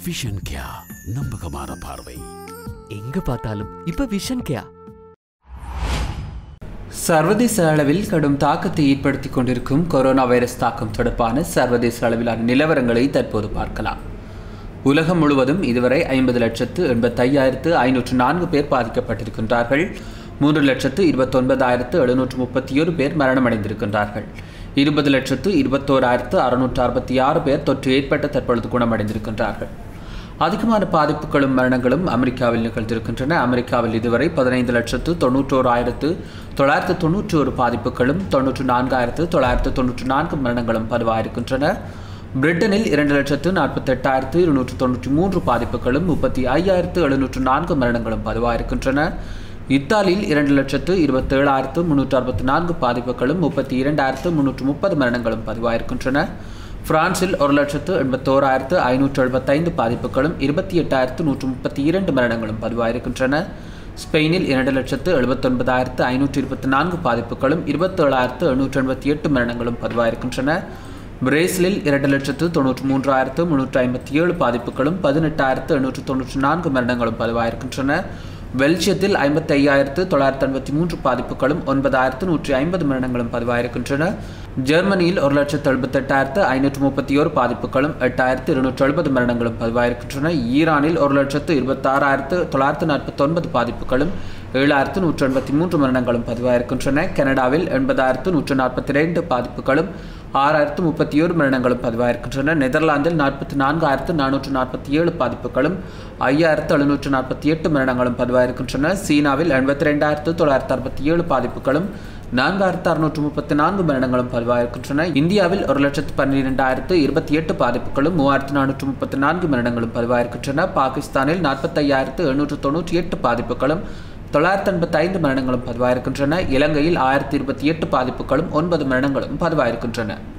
vision கியா நம்பகமான பார்வை எங்க பார்த்தாலும் இப்ப விஷன் கேயா சர்வதேச அளவில் கடும் தாக்கத்தை ஏற்படுத்திக் கொண்டிருக்கும் கொரோனா வைரஸ் தாக்கம் தொடர்பான சர்வதேச அளவிலான நிலவரங்களை தற்போது பார்க்கலாம் உலகம் முழுவதும் இதுவரை ஐம்பது லட்சத்து எண்பத்தையாயிரத்து ஐநூற்று நான்கு பேர் பாதிக்கப்பட்டிருக்கின்றார்கள் மூன்று லட்சத்து இருபத்தொன்பதாயிரத்து எழுநூற்று முப்பத்தி ஒரு பேர் மரணமடைந்திருக்கின்றார்கள் இருபது லட்சத்து இருபத்தோராயிரத்து அறுநூற்று அறுபத்தி ஆறு பேர் தொற்று ஏற்பட்ட தற்பொழுது குணமடைந்திருக்கின்றார்கள் அதிகமான பாதிப்புகளும் மரணங்களும் அமெரிக்காவில் நிகழ்ந்திருக்கின்றன அமெரிக்காவில் இதுவரை பதினைந்து லட்சத்து தொண்ணூற்றோராயிரத்து தொள்ளாயிரத்து தொண்ணூற்றி ஒரு பாதிப்புகளும் தொண்ணூற்று நான்காயிரத்து தொள்ளாயிரத்து தொண்ணூற்று நான்கு மரணங்களும் பதிவாயிருக்கின்றன பிரிட்டனில் இரண்டு லட்சத்து நாற்பத்தெட்டாயிரத்து இருநூற்று தொண்ணூற்றி மூன்று பாதிப்புகளும் முப்பத்தி ஐயாயிரத்து எழுநூற்று நான்கு மரணங்களும் பதிவாயிருக்கின்றன இத்தாலியில் இரண்டு லட்சத்து இருபத்தேழாயிரத்து முன்னூற்று அறுபத்தி நான்கு பாதிப்புகளும் முப்பத்தி இரண்டாயிரத்து முன்னூற்று முப்பது மரணங்களும் பதிவாயிருக்கின்றன பிரான்சில் ஒரு லட்சத்து எண்பத்தோராயிரத்து ஐநூற்று எழுபத்தைந்து பாதிப்புகளும் இருபத்தி எட்டாயிரத்து நூற்று முப்பத்தி இரண்டு மரணங்களும் பதிவாயிருக்கின்றன ஸ்பெயினில் இரண்டு லட்சத்து எழுபத்தொன்பதாயிரத்து ஐநூற்று இருபத்தி நான்கு பாதிப்புகளும் இருபத்தேழாயிரத்து எண்ணூற்று எண்பத்தி எட்டு மரணங்களும் பதிவாயிருக்கின்றன பிரேசிலில் இரண்டு லட்சத்து தொண்ணூற்று மூன்றாயிரத்து முன்னூற்று ஐம்பத்தி ஏழு பாதிப்புகளும் பதினெட்டாயிரத்து எண்ணூற்று தொண்ணூற்று நான்கு மரணங்களும் பதிவாயிருக்கின்றன பெல்ஜியத்தில் ஐம்பத்தி ஐயாயிரத்து தொள்ளாயிரத்து ஐம்பத்தி மூன்று பாதிப்புகளும் ஒன்பதாயிரத்து நூற்றி ஐம்பது மரணங்களும் பதிவாயிருக்கின்றன ஜெர்மனியில் ஒரு லட்சத்து எழுபத்தெட்டாயிரத்து ஐநூற்று முப்பத்தி ஓரு பாதிப்புகளும் எட்டாயிரத்து இருநூற்று எழுபது மரணங்களும் பதிவாயிருக்கின்றன ஈரானில் ஒரு லட்சத்து இருபத்தாறாயிரத்து தொள்ளாயிரத்து நாற்பத்தொன்பது பாதிப்புகளும் ஏழாயிரத்து நூற்று எண்பத்தி மூன்று மரணங்களும் பதிவாயிருக்கின்றன கனடாவில் எண்பதாயிரத்து நூற்று நாற்பத்தி இரண்டு பாதிப்புகளும் ஆறாயிரத்து முப்பத்தி ஏழு மரணங்களும் பதிவாயிருக்கின்றன நெதர்லாந்தில் நாற்பத்தி நான்காயிரத்து நானூற்று நாற்பத்தி ஏழு பாதிப்புகளும் ஐயாயிரத்து எழுநூற்று நாற்பத்தி எட்டு மரணங்களும் பதிவாயிருக்கின்றன சீனாவில் எண்பத்தி ரெண்டாயிரத்து தொள்ளாயிரத்து அறுபத்தி ஏழு பாதிப்புகளும் நான்காயிரத்து அறுநூற்று முப்பத்தி நான்கு மரணங்களும் பதிவாயிருக்கின்றன இந்தியாவில் ஒரு லட்சத்து பன்னிரெண்டாயிரத்து இருபத்தி எட்டு பாதிப்புகளும் மூவாயிரத்து நானூற்று முப்பத்தி நான்கு மரணங்களும் பதிவாயிருக்கின்றன பாகிஸ்தானில் நாற்பத்தையாயிரத்து எண்ணூற்று தொண்ணூற்றி எட்டு பாதிப்புகளும் தொள்ளாயிரத்து எண்பத்தி ஐந்து மரணங்களும் பதிவாயிருக்கின்றன இலங்கையில் ஆயிரத்தி இருபத்தி எட்டு பாதிப்புகளும் ஒன்பது மரணங்களும் பதிவாயிருக்கின்றன